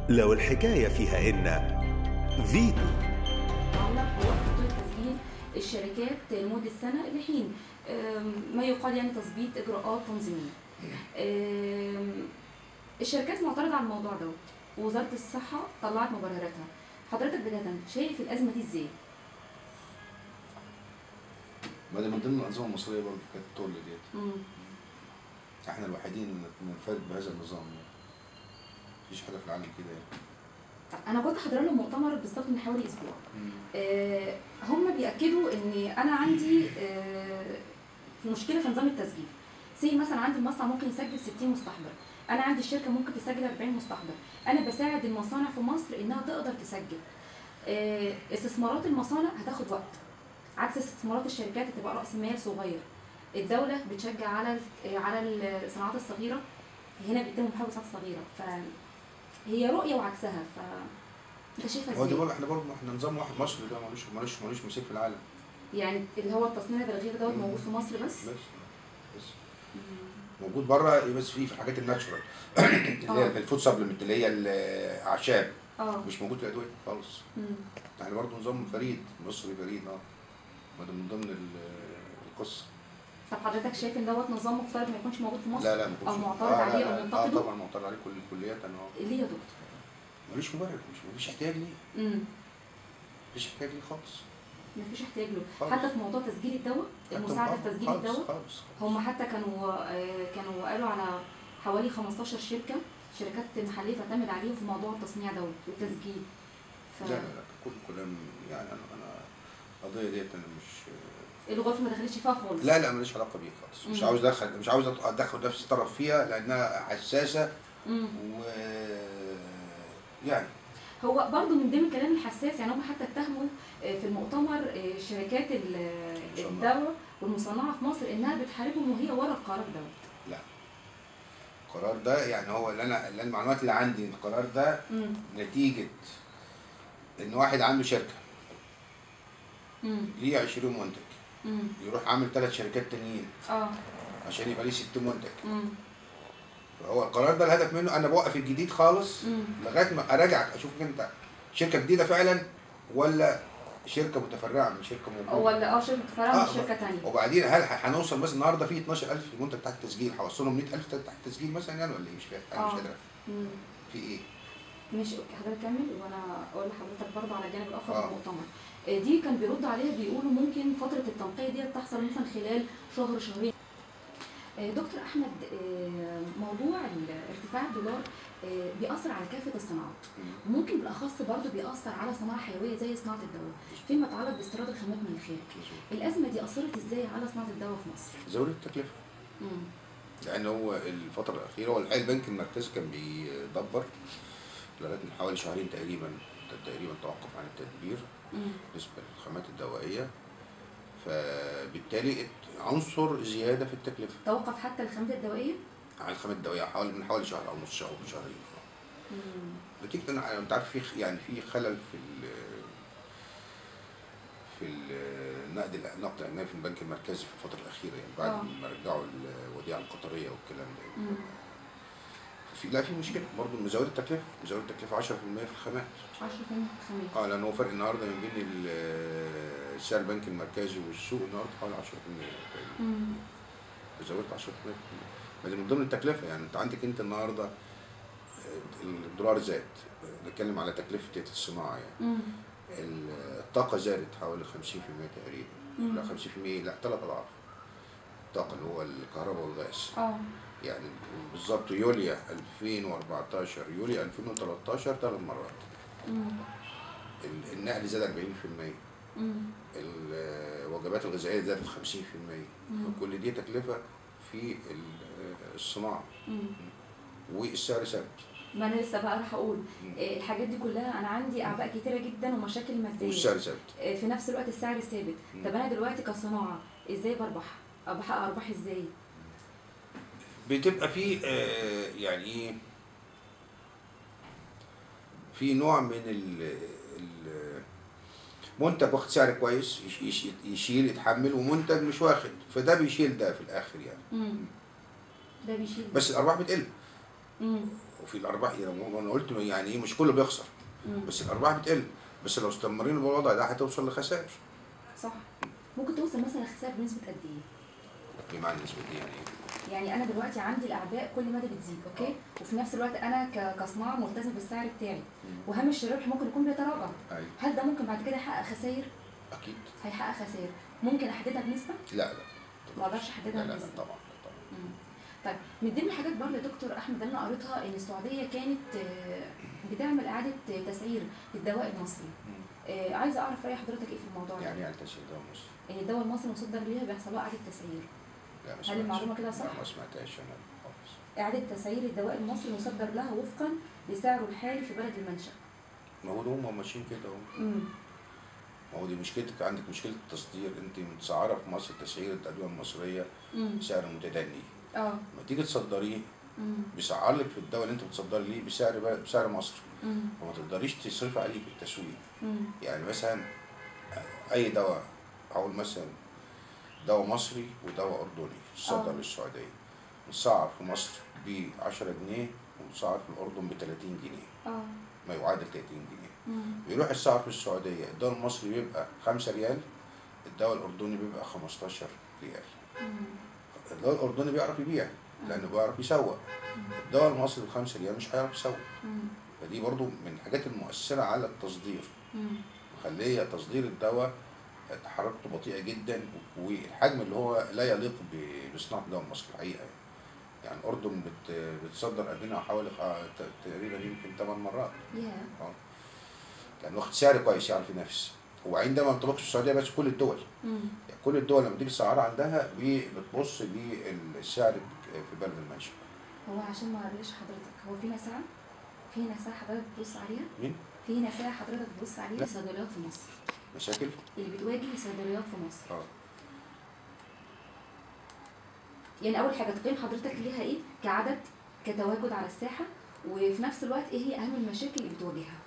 لو الحكاية فيها إن فيتو معلق وقف خطوة تسجيل الشركات لمدة سنة لحين آم، ما يقال يعني تظبيط إجراءات تنظيمية. آم، الشركات معترضة على الموضوع ده ووزارة الصحة طلعت مبرراتها. حضرتك بداية شايف الأزمة دي إزاي؟ ما ده من ضمن الانظمه المصريه برضه كانت التول ديت مم. احنا الوحيدين اللي بننفرد بهذا النظام مفيش حاجه في العالم كده يعني طب أنا كنت حاضرة له مؤتمر بالظبط من حوالي أسبوع. آه، هم بيأكدوا إن أنا عندي آه، مشكلة في نظام التسجيل. سي مثلا عندي المصنع ممكن يسجل 60 مستحضر. أنا عندي الشركة ممكن تسجل 40 مستحضر. أنا بساعد المصانع في مصر إنها تقدر تسجل. آه، استثمارات المصانع هتاخد وقت. عكس استثمارات الشركات هتبقى رأس مال صغير. الدولة بتشجع على ال- آه، على الصناعات الصغيرة هنا بيتم محاربة الصناعات الصغيرة فهي رؤية وعكسها ف انت شايفها هو ازاي؟ ده برضه احنا برضه احنا نظام واحد مصري ده ملوش ملوش ملوش مثيل في العالم يعني اللي هو التصنيع بالغير دوت مم. موجود في مصر بس بس بس موجود بره بس في في الحاجات الناتشورال اللي آه. هي الفود سبلمنت اللي هي الاعشاب اه مش موجود في الادويه خالص مم. يعني برضه نظام فريد مصري فريد اه ما ده من ضمن ال- القصه طب حضرتك شايف ان دوت نظام مفترض ما يكونش موجود في مصر؟ لا لا ما او كنتش- معترض آه، لا، عليه لا، او اه منتقده؟ طبعا معترض عليه كل الكليات اه ليه يا دكتور؟ ملوش مبرر مش مفيش احتياج ليه امم مفيش احتياج ليه خالص مفيش احتياج له خالص. حتى في موضوع تسجيل الدواء المساعده في تسجيل خالص الدواء خالص هم حتى كانوا آه، كانوا قالوا على حوالي 15 شركه شركات محليه تعتمد عليهم في موضوع التصنيع دوت والتسجيل ف... لا لا لا كل كلام يعني انا انا القضيه ديت انا مش الغرفه ما دخلتش فيها خالص لا لا ماليش علاقه بيه خالص مش مم. عاوز ادخل مش عاوز ادخل نفسي طرف فيها لانها حساسه مم. و يعني هو برضو من ضمن الكلام الحساس يعني هم حتى اتهموا آه، في المؤتمر آه، شركات ال- المصنعة. الدواء والمصنعه في مصر انها بتحاربهم وهي ورا القرار دوت لا القرار ده يعني هو اللي انا اللي المعلومات اللي عندي إن القرار ده مم. نتيجه ان واحد عنده شركه مم. ليه 20 منتج مم. يروح عامل ثلاث شركات تانيين اه عشان يبقى ليه ست منتج مم. فهو القرار ده الهدف منه انا بوقف الجديد خالص مم. لغايه ما اراجعك اشوف انت شركه جديده فعلا ولا شركه متفرعه من شركه موجوده ولا اه شركه فرع من آه، شركه ثانيه وبعدين هل ح- هنوصل مثلا النهارده في 12000 منتج تحت التسجيل هوصلهم 100000 تحت التسجيل مثلا يعني ولا ايه مش فاهم انا مش آه. قادر أفهم. في ايه؟ ماشي اوكي حضرتك كمل وانا اقول لحضرتك برضه على الجانب الاخر آه. من المؤتمر آه، دي كان بيرد عليها بيقولوا ممكن فتره التنقيه دي تحصل مثلا خلال شهر شهرين آه، دكتور احمد آه، موضوع ال- ارتفاع الدولار آه، بيأثر على كافة الصناعات مم. ممكن بالأخص برضه بيأثر على صناعة حيوية زي صناعة الدواء فيما يتعلق باستيراد الخامات من الخارج الأزمة دي أثرت إزاي على صناعة الدواء في مصر؟ زود التكلفه مم. لان هو الفتره الاخيره هو الحقيقه البنك المركزي كان بيدبر لغايه من حوالي شهرين تقريبا تقريبا توقف عن التدبير مم. بالنسبه للخامات الدوائيه فبالتالي ات- عنصر زياده في التكلفه توقف حتى الخامات الدوائية؟ عن الخامات الدوائيه حوالي من حوالي شهر او نص شهر او شهرين مم. نتيجه ان انت عارف في خ- يعني في خلل في ال في ال- نقد ال- نقد الاجنبي في البنك المركزي في الفتره الاخيره يعني بعد آه. ما رجعوا الوديعه القطريه والكلام ده مم. في لا في مشكله برضه مزود التكلفه مزود التكلفه 10% في الخامات 10% خامات اه لان هو فرق النهارده ما بين ال- سعر البنك المركزي والسوق النهارده حوالي 10% تقريبا مم. زودت 10% ما دي من ضمن التكلفه يعني انت عندك انت النهارده آه، الدولار زاد نتكلم على تكلفه الصناعه يعني مم. الطاقه زادت حوالي 50% تقريبا مم. لا 50% لا ثلاث اضعاف الطاقه اللي هو الكهرباء والغاز اه يعني بالظبط يوليو 2014 يوليو 2013 ثلاث مرات مم. ال- النقل زاد 40% مم. الوجبات الغذائيه زادت 50% مم. فكل دي تكلفه في ال- الصناعه مم. والسعر ثابت ما انا لسه بقى راح اقول مم. آه، الحاجات دي كلها انا عندي اعباء كتيره جدا ومشاكل ماديه والسعر ثابت آه، في نفس الوقت السعر ثابت مم. طب انا دلوقتي كصناعه ازاي بربح او بحقق ارباح ازاي بتبقى في آه، يعني ايه في نوع من ال ال- منتج واخد سعر كويس يش- يش- يشيل يتحمل ومنتج مش واخد فده بيشيل ده في الاخر يعني مم. ده بيشيل بس الارباح بتقل مم. وفي الارباح يعني انا قلت يعني ايه مش كله بيخسر مم. بس الارباح بتقل بس لو استمرينا بالوضع ده هتوصل لخسائر صح ممكن توصل مثلا خسائر بنسبه قد ايه بمعنى النسبه دي يعني ايه يعني انا دلوقتي عندي الاعباء كل مدى بتزيد اوكي وفي نفس الوقت انا ك- كصناعه ملتزم بالسعر بتاعي وهامش الربح ممكن يكون بيتراجع ايوه هل ده ممكن بعد كده يحقق خسائر اكيد هيحقق خسائر ممكن احددها بنسبه لا لا ما اقدرش احددها لا لا, لا بنسبه طبعا لا طبعا مم. طيب من ضمن الحاجات برضه يا دكتور احمد اللي انا قريتها ان السعوديه كانت آه، بتعمل اعاده تسعير للدواء المصري آه، عايزه اعرف راي حضرتك ايه في الموضوع ده يعني يعني تسعير ده مصر ان الدواء المصري مصدر ليها بيحصل له اعاده تسعير لا ما هل سمعتش. المعلومة كده صح؟ لا ما سمعتهاش انا خالص اعاده تسعير الدواء المصري مصدر لها وفقا لسعره الحالي في بلد المنشا ما هو هم ماشيين كده اهو امم ما هو دي مشكلتك عندك مشكله التصدير انت متسعره في مصر تسعير الادويه المصريه امم بسعر متدني اه لما تيجي تصدريه امم بيسعر لك في الدواء اللي انت بتصدر ليه بسعر بقى- بسعر مصر امم وما تقدريش تصرف عليه في التسويق امم يعني مثلا اي دواء اقول مثلا دواء مصري ودواء اردني صدر آه. للسعوديه متسعر في مصر ب 10 جنيه ومتسعر في الاردن ب 30 جنيه اه ما يعادل 30 جنيه امم بيروح السعر في السعوديه الدواء المصري بيبقى 5 ريال الدواء الاردني بيبقى 15 ريال الدواء الاردني بيعرف يبيع لانه بيعرف يسوق الدواء المصري ب 5 ريال مش هيعرف يسوق فدي برضو من الحاجات المؤثره على التصدير مخليه تصدير الدواء حركته بطيئه جدا والحجم اللي هو لا يليق ب- بصناعه الدواء المصري الحقيقه يعني. يعني الاردن بت بتصدر قدنا حوالي خ- ت- تقريبا يمكن 8 مرات يا اه لان واخد سعر كويس يعرف ينافس هو عندما ما بينطبقش في السعوديه بس كل الدول امم يعني كل الدول لما تيجي تسعرها عندها بي- بتبص للسعر في بلد المنشأ هو عشان ما اقابلش حضرتك هو في نساء في نساء حضرتك بتبص عليها مين؟ في نساء حضرتك بتبص عليها صيدليات في مصر مشاكل؟ اللي بتواجه صيدليات في مصر اه يعني اول حاجه تقييم حضرتك ليها ايه كعدد كتواجد على الساحه وفي نفس الوقت ايه هي اهم المشاكل اللي بتواجهها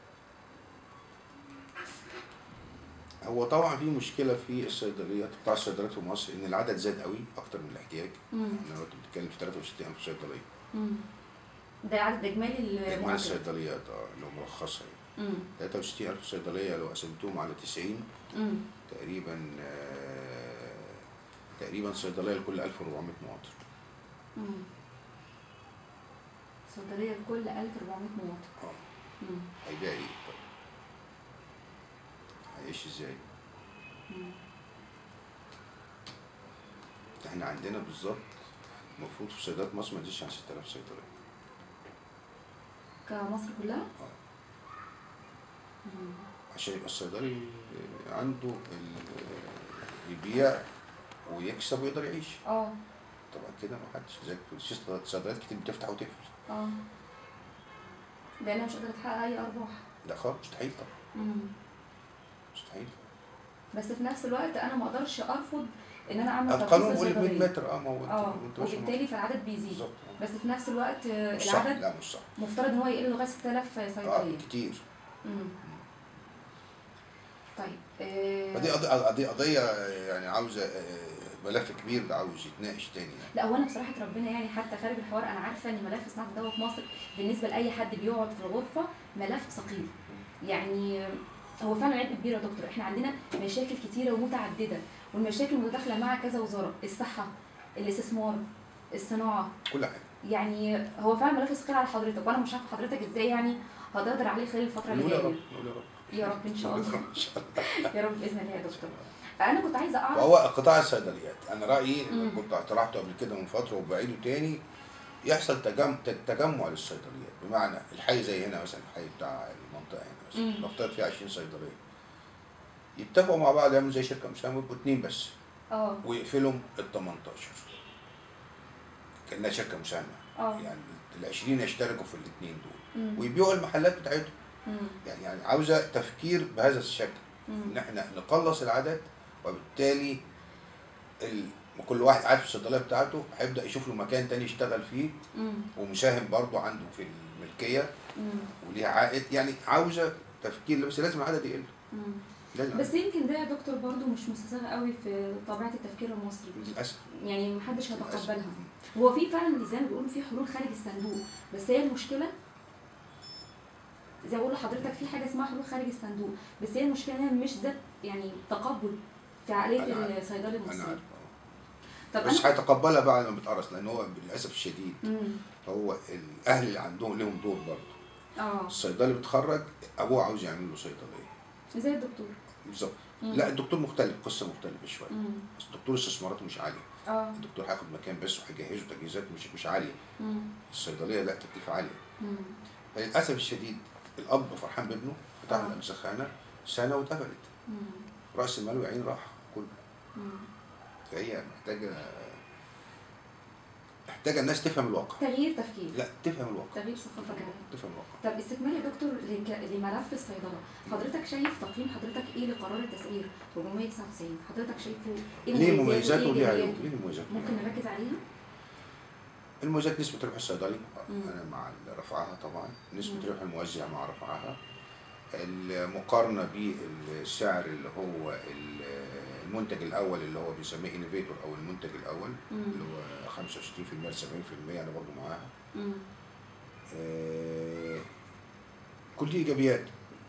هو طبعا في مشكله في الصيدليات بتاع الصيدليات في مصر ان العدد زاد قوي اكتر من الاحتياج امم احنا دلوقتي بنتكلم في 63000 صيدليه امم ده عدد اجمالي اجمالي المؤكد الصيدليات اه اللي هو مرخصه يعني امم 63000 صيدليه لو قسمتهم على 90 امم تقريبا آه تقريبا صيدليه لكل 1400 مواطن امم صيدليه لكل 1400 مواطن اه امم هيبيع ايه طب هيعيش ازاي امم احنا عندنا بالظبط المفروض في صيدليات مصر ما تزيدش عن 6000 صيدليه كمصر كلها اه امم عشان يبقى الصيدلي عنده ال- يبيع ويكسب ويقدر يعيش اه طبعا كده ما حدش زي في صيدليات كتير بتفتح وتقفل اه لانها مش قادره تحقق اي ارباح لا خالص مستحيل طبعا امم مستحيل بس في نفس الوقت انا ما اقدرش ارفض ان انا اعمل القانون ترخيص بيقول لك 100 للصيدلية. متر اه ما هو انت اه انت ماشي وبالتالي فالعدد بيزيد بالظبط آه. بس في نفس الوقت آه، مش صح العدد لا مش صح مفترض ان هو يقل لغايه 6000 اه صيدليه كتير امم طيب آه، فدي قضية قضية قضية يعني عاوزة آه، ملف كبير ده عاوز يتناقش تاني يعني لا هو انا بصراحه ربنا يعني حتى خارج الحوار انا عارفه ان ملف صناعه الدواء في مصر بالنسبه لاي حد بيقعد في الغرفه ملف ثقيل يعني هو فعلا عبء كبير يا دكتور احنا عندنا مشاكل كتيره ومتعدده والمشاكل متداخله مع كذا وزاره الصحه الاستثمار الصناعه كل حاجة يعني هو فعلا ملف ثقيل على حضرتك وانا مش عارفه حضرتك ازاي يعني هتقدر عليه خلال الفتره اللي نقول يا جايه رب نقول يا رب يا رب ان شاء الله ان شاء الله يا رب باذن الله يا دكتور انا كنت عايزه اعرف فهو قطاع الصيدليات انا رايي مم. كنت طرحته قبل كده من فتره وبعيده تاني يحصل تجمع تجمع للصيدليات بمعنى الحي زي هنا مثلا الحي بتاع المنطقه هنا مم. مثلا نفترض فيه 20 صيدليه يتفقوا مع بعض يعملوا زي شركه مساهمه يبقوا اتنين بس اه ويقفلوا ال 18 كانها شركه مساهمه اه يعني ال 20 يشتركوا في الاثنين دول مم. ويبيعوا المحلات بتاعتهم مم. يعني يعني عاوزه تفكير بهذا الشكل مم. ان احنا نقلص العدد وبالتالي ال... كل واحد قاعد في الصيدليه بتاعته هيبدا يشوف له مكان تاني يشتغل فيه مم. ومساهم برضه عنده في الملكيه مم. وليها عائد يعني عاوزه تفكير بس لازم العدد يقل مم. لازم بس يمكن ده يا دكتور برضو مش مستساغ قوي في طبيعه التفكير المصري للاسف يعني محدش للأسف. هيتقبلها هو في فعلا زي ما بيقولوا في حلول خارج الصندوق بس هي المشكله زي ما بقول لحضرتك في حاجه اسمها حلول خارج الصندوق بس هي المشكله انها مش ذات يعني تقبل في عقليه أنا عارف. الصيدلي انا المصري عارف طب بس انا هيتقبلها بقى لما بتقرص لان هو للاسف الشديد مم. هو الاهل اللي عندهم لهم دور برضه اه الصيدلي بيتخرج ابوه عاوز يعمل له صيدليه زي الدكتور بالظبط مم. لا الدكتور مختلف قصه مختلفه شويه مم. بس الدكتور استثماراته مش عاليه اه الدكتور هياخد مكان بس وهيجهزه تجهيزات مش مش عاليه مم. الصيدليه لا تكلفه عاليه مم. فللاسف الشديد الاب فرحان بابنه فتح آه. له مسخانه سنه واتقفلت مم. راس المال وعين راح كله مم. فهي محتاجه محتاجه الناس تفهم الواقع تغيير تفكير لا تفهم الواقع تغيير ثقافه كمان تفهم الواقع طب استكمال يا دكتور لك- لملف الصيدله حضرتك شايف تقييم حضرتك ايه لقرار التسعير 499 حضرتك شايفه ايه ليه مميزاته مميزات وليه إيجابياته؟ عيوب ليه مميزات وليه ممكن عيوب؟ نركز عليها المميزات نسبة ربح الصيدلي مم. أنا مع رفعها طبعا نسبة مم. ربح الموزع مع رفعها المقارنة بالسعر اللي هو ال- المنتج الأول اللي هو بيسميه انوفيتور أو المنتج الأول مم. اللي هو 65% ل 70% أنا برضو معاها مم. آه، كل دي إيجابيات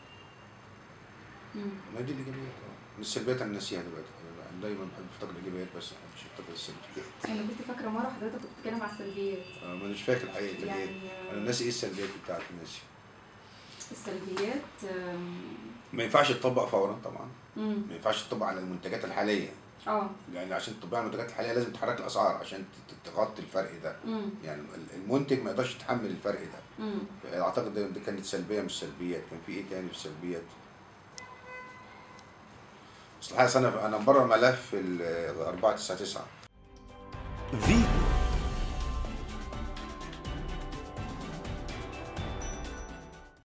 مم. ما دي الإيجابيات آه. السلبيات أنا ناسيها دلوقتي أنا دايما بحب أفتكر الإيجابيات بس ما بحبش أفتكر السلبيات انا كنت فاكره مره حضرتك كنت بتتكلم على السلبيات آه، ما مش فاكر الحقيقة الإيجابيات يعني أنا ناسي إيه السلبيات بتاعتي ناسي السلبيات آم، ما ينفعش تطبق فورا طبعا مم. ما ينفعش تطبق على المنتجات الحاليه اه يعني عشان تطبق على المنتجات الحاليه لازم تحرك الاسعار عشان ت- تغطي الفرق ده مم. يعني ال- المنتج ما يقدرش يتحمل الفرق ده مم. اعتقد ده ده كانت سلبيه مش سلبيات كان في ايه تاني في السلبيات اصل الحقيقه انا انا بره ملف ال 499 فيتو